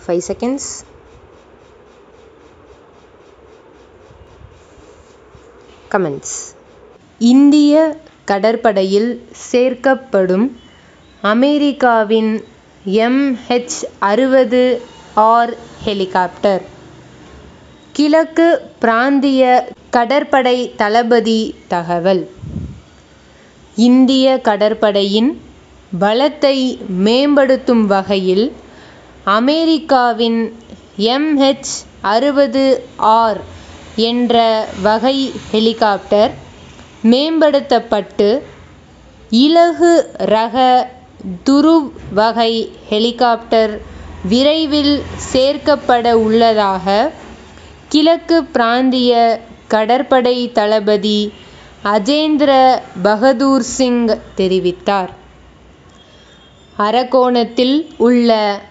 five seconds comments இந்திய கடற்படையில் சேர்க்கப்படும் அமெரிக்காவின் எம்ஹெச் அறுபது ஆர் ஹெலிகாப்டர் கிழக்கு பிராந்திய கடற்படை தளபதி தகவல் இந்திய கடற்படையின் பலத்தை மேம்படுத்தும் வகையில் அமெரிக்காவின் எம்ஹெச் அறுபது ஆர் என்ற வகை ஹெலிகாப்டர் மேம்படுத்தப்பட்டு இலகு ரக துருவ் வகை ஹெலிகாப்டர் விரைவில் சேர்க்கப்பட உள்ளதாக கிழக்கு பிராந்திய கடற்படை தளபதி அஜேந்திர பகதூர் சிங் தெரிவித்தார் அரக்கோணத்தில் உள்ள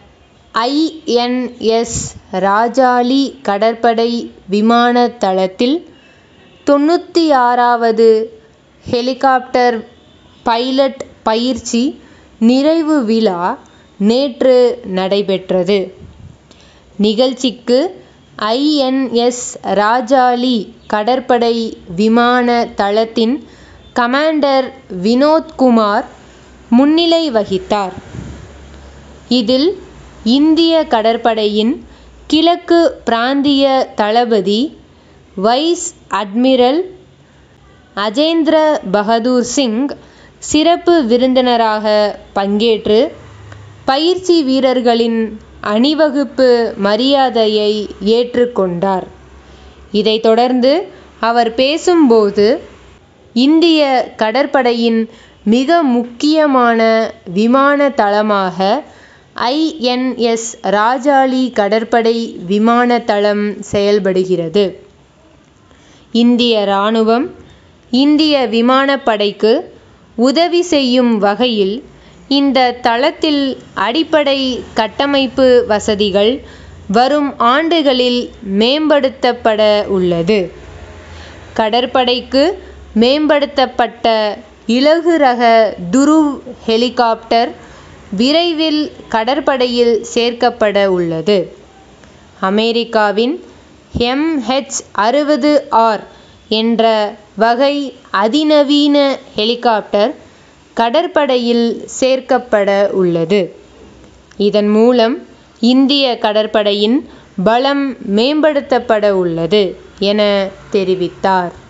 ஐஎன்எஸ் ராஜாளி கடற்படை விமான தளத்தில் தொண்ணூற்றி ஆறாவது ஹெலிகாப்டர் பைலட் பயிற்சி நிறைவு விழா நேற்று நடைபெற்றது நிகழ்ச்சிக்கு ஐஎன்எஸ் ராஜாளி கடற்படை விமான தளத்தின் கமாண்டர் வினோத்குமார் முன்னிலை வகித்தார் இதில் இந்திய கடற்படையின் கிழக்கு பிராந்திய தளபதி வைஸ் அட்மிரல் அஜேந்திர பகதூர் சிங் சிறப்பு விருந்தினராக பங்கேற்று பயிற்சி வீரர்களின் அணிவகுப்பு மரியாதையை ஏற்றுக்கொண்டார் இதைத் தொடர்ந்து அவர் பேசும்போது இந்திய கடற்படையின் மிக முக்கியமான விமான தளமாக ஐஎன்எஸ் ராஜாளி கடற்படை விமான தளம் செயல்படுகிறது இந்திய இராணுவம் இந்திய விமானப்படைக்கு உதவி செய்யும் வகையில் இந்த தளத்தில் அடிப்படை கட்டமைப்பு வசதிகள் வரும் ஆண்டுகளில் மேம்படுத்தப்பட உள்ளது கடற்படைக்கு மேம்படுத்தப்பட்ட இலகு ரக துருவ் ஹெலிகாப்டர் விரைவில் கடற்படையில் சேர்க்கப்பட உள்ளது அமெரிக்காவின் எம்ஹெச் அறுபது ஆர் என்ற வகை அதிநவீன ஹெலிகாப்டர் கடற்படையில் சேர்க்கப்பட உள்ளது இதன் மூலம் இந்திய கடற்படையின் பலம் மேம்படுத்தப்பட உள்ளது என தெரிவித்தார்